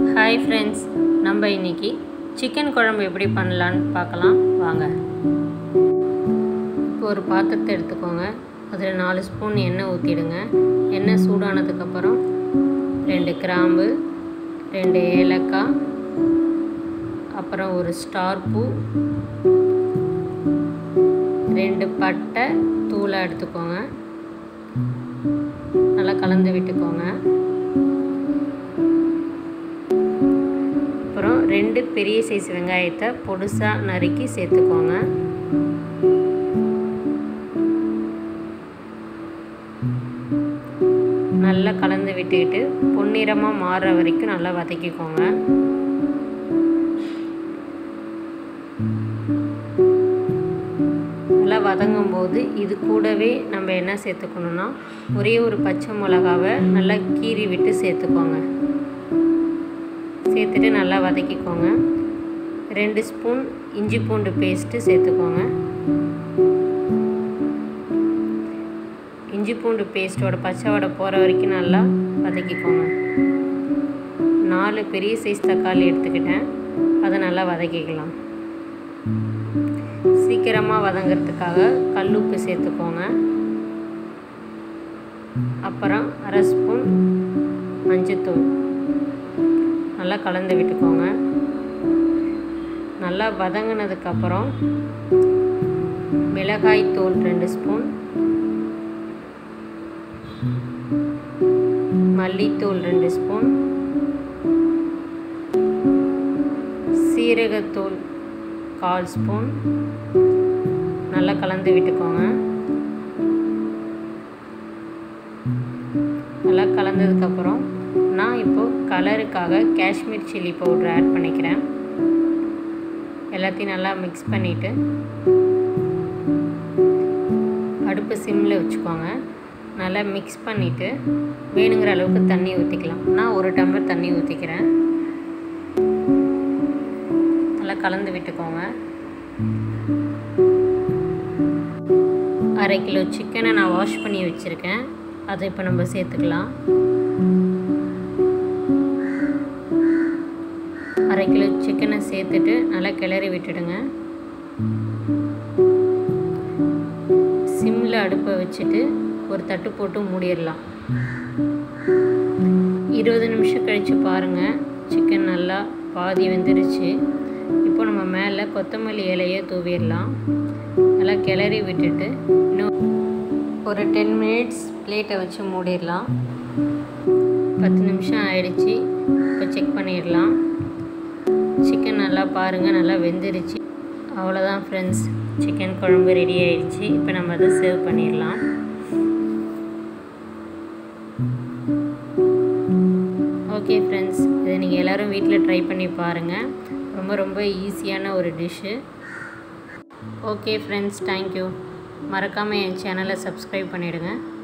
hi friends நம்ம இன்னைக்கு chicken குழம்பு எப்படி பண்ணலான்னு பார்க்கலாம் வாங்க இப்போ ஒரு பாத்திரத்தை எடுத்துக்கோங்க அதில் நாலு ஸ்பூன் எண்ணெய் ஊற்றிடுங்க எண்ணெய் சூடானதுக்கப்புறம் ரெண்டு கிராம்பு ரெண்டு ஏலக்காய் அப்புறம் ஒரு ஸ்டார் பூ ரெண்டு பட்டை தூளை எடுத்துக்கோங்க நல்லா கலந்து விட்டுக்கோங்க அப்புறம் ரெண்டு பெரிய சைஸ் வெங்காயத்தை பொடுசாக நறுக்கி சேர்த்துக்கோங்க நல்லா கலந்து விட்டுக்கிட்டு பொன்னிறமாக மாறுற வரைக்கும் நல்லா வதக்கிக்கோங்க நல்லா வதங்கும் போது இது கூடவே நம்ம என்ன சேர்த்துக்கணுன்னா ஒரே ஒரு பச்சை மிளகாவை நல்லா கீறி விட்டு சேர்த்துக்கோங்க சேர்த்துட்டு நல்லா வதக்கிக்கோங்க ரெண்டு ஸ்பூன் இஞ்சி பூண்டு பேஸ்ட்டு சேர்த்துக்கோங்க இஞ்சி பூண்டு பேஸ்ட்டோட பச்சை வடை போகிற வரைக்கும் நல்லா வதக்கிக்கோங்க நாலு பெரிய சைஸ் தக்காளி எடுத்துக்கிட்டேன் அதை நல்லா வதக்கிக்கலாம் சீக்கிரமாக வதங்கிறதுக்காக கல்லுப்பு சேர்த்துக்கோங்க அப்புறம் அரை ஸ்பூன் மஞ்சத்தூள் நல்லா கலந்து விட்டுக்கோங்க நல்லா வதங்கினதுக்கப்புறம் மிளகாய் தூள் ரெண்டு ஸ்பூன் மல்லித்தூள் ரெண்டு ஸ்பூன் சீரகத்தூள் கால் ஸ்பூன் நல்லா கலந்து விட்டுக்கோங்க நல்லா கலந்ததுக்கப்புறம் நான் இப்போது கலருக்காக காஷ்மீர் சில்லி பவுட்ரு ஆட் பண்ணிக்கிறேன் எல்லாத்தையும் நல்லா மிக்ஸ் பண்ணிவிட்டு அடுப்பு சிம்மில் வச்சுக்கோங்க நல்லா மிக்ஸ் பண்ணிவிட்டு வேணுங்கிற அளவுக்கு தண்ணி ஊற்றிக்கலாம் நான் ஒரு டம்ளர் தண்ணி ஊற்றிக்கிறேன் நல்லா கலந்து விட்டுக்கோங்க அரை கிலோ சிக்கனை நான் வாஷ் பண்ணி வச்சுருக்கேன் அதை இப்போ நம்ம சேர்த்துக்கலாம் அரை கிலோ சிக்கனை சேர்த்துட்டு நல்லா கிளறி விட்டுடுங்க சிம்மில் அடுப்பை வச்சுட்டு ஒரு தட்டு போட்டு மூடிடலாம் இருபது நிமிஷம் கழித்து பாருங்கள் சிக்கன் நல்லா பாதி வெந்துருச்சு இப்போ நம்ம மேலே கொத்தமல்லி இலையை தூவிடலாம் நல்லா கிளறி விட்டுட்டு இன்னும் ஒரு டென் மினிட்ஸ் பிளேட்டை வச்சு மூடிடலாம் பத்து நிமிஷம் ஆயிடுச்சு இப்போ செக் பண்ணிடலாம் சிக்கன் நல்லா பாருங்கள் நல்லா வெந்துருச்சு அவ்வளோதான் ஃப்ரெண்ட்ஸ் சிக்கன் குழம்பு ரெடி ஆயிடுச்சு இப்போ நம்ம அதை சர்வ் பண்ணிடலாம் ஓகே ஃப்ரெண்ட்ஸ் இதை நீங்கள் எல்லோரும் வீட்டில் ட்ரை பண்ணி பாருங்கள் ரொம்ப ரொம்ப ஈஸியான ஒரு டிஷ்ஷு ஓகே ஃப்ரெண்ட்ஸ் தேங்க்யூ மறக்காமல் என் சேனலை சப்ஸ்கிரைப் பண்ணிவிடுங்க